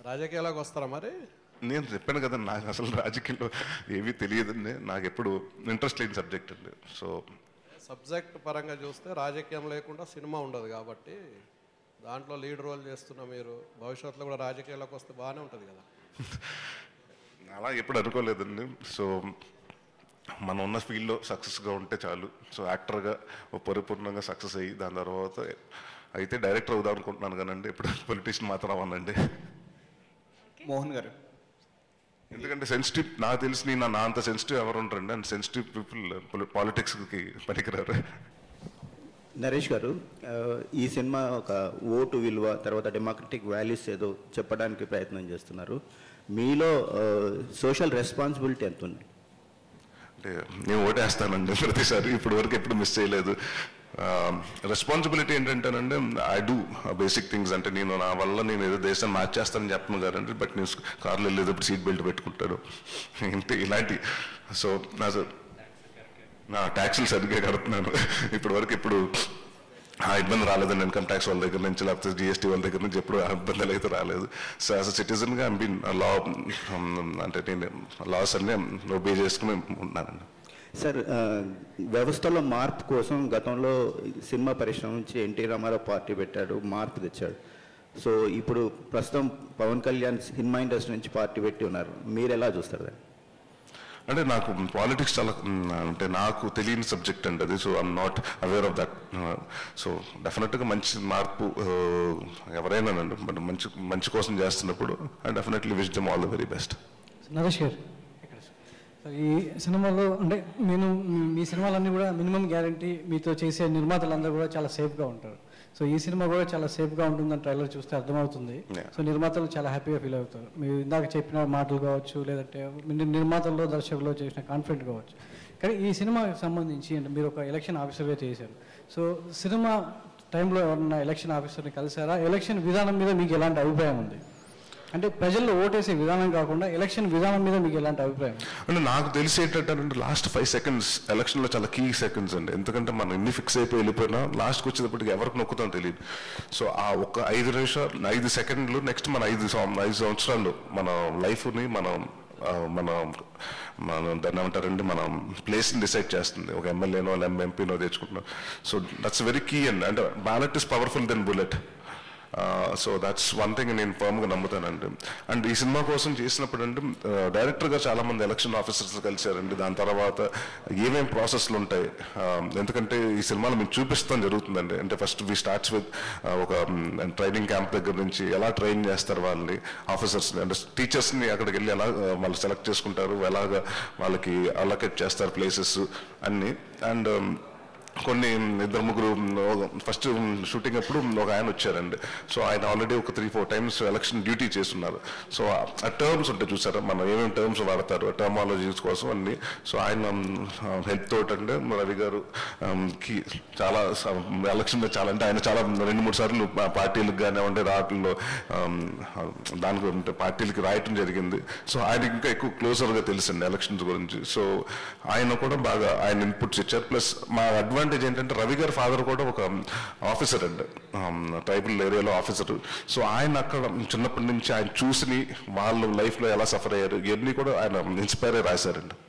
రాజకీయాలకు వస్తారా మరి నేను చెప్పాను కదా నాకు అసలు రాజకీయాల్లో ఏమీ తెలియదండి నాకు ఎప్పుడు ఇంట్రెస్ట్ లేని సబ్జెక్ట్ అండి సో సబ్జెక్ట్ పరంగా చూస్తే రాజకీయం లేకుండా సినిమా ఉండదు కాబట్టి దాంట్లో లీడ్ రోల్ చేస్తున్న మీరు భవిష్యత్తులో కూడా రాజకీయాలకు వస్తే బాగానే ఉంటుంది కదా అలా ఎప్పుడు అనుకోలేదండి సో మనం ఉన్న ఫీల్డ్లో సక్సెస్గా ఉంటే చాలు సో యాక్టర్గా పరిపూర్ణంగా సక్సెస్ అయ్యి దాని తర్వాత అయితే డైరెక్టర్ అవుదాం అనుకుంటున్నాను కానండి ఇప్పుడు పొలిటీషియన్ మాత్రం అవ్వనండి మోహన్ గారు ఎందుకంటే సెన్సిటివ్ నాకు తెలిసి నా నా అంత సెన్సిటివ్ ఎవరు ఉంటారండి అండ్ సెన్సిటివ్ పీపుల్ పాలిటిక్స్కి పనికిరారు నరేష్ గారు ఆ, ఈ సినిమా ఒక ఓటు విలువ తర్వాత డెమోక్రటిక్ వాల్యూస్ ఏదో చెప్పడానికి ప్రయత్నం చేస్తున్నారు మీలో సోషల్ రెస్పాన్సిబిలిటీ ఎంత ఉంది అంటే నేను ఓటేస్తానండి ప్రతిసారి ఇప్పుడు వరకు ఎప్పుడు మిస్ చేయలేదు రెస్పాన్సిబిలిటీ ఏంటంటేనంటే ఐ డూ బేసిక్ థింగ్స్ అంటే నేను నా వల్ల నేను ఏదో దేశాన్ని మార్చేస్తానని చెప్పను కదండి బట్ నేను కార్లో వెళ్ళేటప్పుడు సీట్ బెల్ట్ పెట్టుకుంటాను ఇంతే ఇలాంటి సో నా నా ట్యాక్సులు సరిగ్గా కడుతున్నాను ఇప్పటి వరకు ఇప్పుడు ఆ ఇబ్బంది రాలేదండి ఇన్కమ్ ట్యాక్స్ వాళ్ళ దగ్గర నుంచి లేకపోతే జిఎస్టీ వాళ్ళ దగ్గర నుంచి ఎప్పుడు ఆ ఇబ్బందులు అయితే రాలేదు సో యాజ్ అ సిటిజన్గా బీన్ లా అంటే నేను లాస్ అన్ని ఒబే చేసుకుని ఉన్నానండి సార్ ఆ, వ్యవస్థలో మార్పు కోసం గతంలో సినిమా పరిశ్రమ నుంచి ఎన్టీ రామారావు పార్టీ పెట్టాడు మార్పు తెచ్చాడు సో ఇప్పుడు ప్రస్తుతం పవన్ కళ్యాణ్ సినిమా ఇండస్ట్రీ నుంచి పార్టీ పెట్టి ఉన్నారు మీరు ఎలా చూస్తారు దాన్ని అంటే నాకు పాలిటిక్స్ చాలా మ్, అంటే నాకు తెలియని సబ్జెక్ట్ అండి అది so I'm not aware of that so డెఫినెట్గా మంచి మార్పు ఎవరైనా బట్ మంచి మంచి కోసం చేస్తున్నప్పుడు I definitely wish them all the very best Naresh garu so ఈ సినిమాలో అంటే నేను మీ సినిమాలన్నీ కూడా మినిమం గ్యారంటీ మీతో చేసే నిర్మాతలందరూ కూడా చాలా సేఫ్గా ఉంటారు సో ఈ సినిమా కూడా చాలా సేఫ్గా ఉంటుందని ట్రైలర్ చూస్తే అర్థమవుతుంది Yeah. సో నిర్మాతలు చాలా హ్యాపీగా ఫీల్ అవుతారు మీరు ఇందాక చెప్పిన మాటలు కావచ్చు లేదంటే మీ నిర్మాతల్లో దర్శకుల్లో చేసిన కాన్ఫిడెంట్ కావచ్చు కానీ ఈ సినిమాకి సంబంధించి అంటే మీరు ఒక ఎలక్షన్ ఆఫీసర్గా చేశారు సో సినిమా టైంలో ఎవరన్నా ఎలక్షన్ ఆఫీసర్ని కలిసారా ఎలక్షన్ విధానం మీద మీకు ఎలాంటి అభిప్రాయం ఉంది అంటే ప్రజల్లో ఓటేసే విధానం కాకుండా ఎలక్షన్ విధానం మీద మీకు ఎలాంటి అభిప్రాయం అంటే నాకు తెలిసి ఏంటంటే లాస్ట్ ఫైవ్ సెకండ్స్ ఎలక్షన్లో చాలా కీ సెకండ్స్ అండి ఎందుకంటే మనం ఎన్ని ఫిక్స్ అయిపోయి వెళ్ళిపోయినా లాస్ట్కి వచ్చేటప్పటికి ఎవరికి నొక్కుతాం తెలియదు సో ఆ ఒక ఐదు నిమిషాలు ఐదు సెకండ్లు నెక్స్ట్ మన ఐదు సం- ఐదు సంవత్సరాలు మన లైఫ్ని మనం ఆ, మన మన దాన్ని ఏమంటారండి మనం ప్లేస్ని డిసైడ్ చేస్తుంది ఒక ఎమ్మెల్యేనో ఎంపీనో తెచ్చుకుంటున్నాం సో దట్స్ వెరీ కీ అండి అంటే ballot is powerful then bullet so that's one thing నేను ఫర్మ్గా నమ్ముతానండి అండ్ ఈ సినిమా కోసం చేసినప్పుడు అంటే డైరెక్టర్గా చాలా మంది ఎలక్షన్ ఆఫీసర్స్ కలిశారండి దాని తర్వాత ఏమేం ప్రాసెస్లు ఉంటాయి Uh, ఎందుకంటే ఈ సినిమాలో మేము చూపిస్తాం జరుగుతుందండి అంటే ఫస్ట్ వి స్టార్ట్స్ విత్ ఒక ట్రైనింగ్ క్యాంప్ దగ్గర నుంచి ఎలా ట్రైన్ చేస్తారు వాళ్ళని ఆఫీసర్స్ని అంటే టీచర్స్ని అక్కడికి వెళ్ళి ఎలా uh, వాళ్ళు సెలెక్ట్ చేసుకుంటారు ఎలాగ వాళ్ళకి అలొకేట్ చేస్తారు ప్లేసెస్ అన్నీ అండ్ కొన్ని ఇద్దరు ముగ్గురు ఫస్ట్ షూటింగ్ అప్పుడు ఒక ఆయన వచ్చారండి సో ఆయన ఆల్రెడీ ఒక three four times election duty చేస్తున్నారు సో ఆ టర్మ్స్ ఉంటాయి చూసారా మనం ఏమేమి టర్మ్స్ వాడతారు టర్మాలజీస్ కోసం అన్ని సో ఆయన హెల్ప్ తోటి అంటే రవి గారు um, కి చాలా ఎలక్షన్ చాలా అంటే ఆయన చాలా రెండు మూడు సార్లు పా- పార్టీలకు కానివ్వండి రావటంలో um, దాని గురించి పార్టీలకి రాయటం జరిగింది సో ఆయనకి ఇంకా ఎక్కువ క్లోజర్గా తెలుసండి ఎలక్షన్స్ గురించి సో ఆయన కూడా బాగా ఆయన ఇన్పుట్స్ ఇచ్చారు ప్లస్ మా అడ్వాంటేజ్ ఏంటంటే రవి గారి ఫాదర్ కూడా ఒక ఆఫీసర్ అండి ట్రైబల్ ఏరియాలో ఆఫీసర్ సో ఆయన అక్కడ చిన్నప్పటి నుంచి ఆయన చూసి వాళ్ళ లైఫ్లో ఎలా సఫర్ అయ్యారు ఇవన్నీ కూడా ఆయన ఇన్స్పైర్ అయ్యి రాశారండి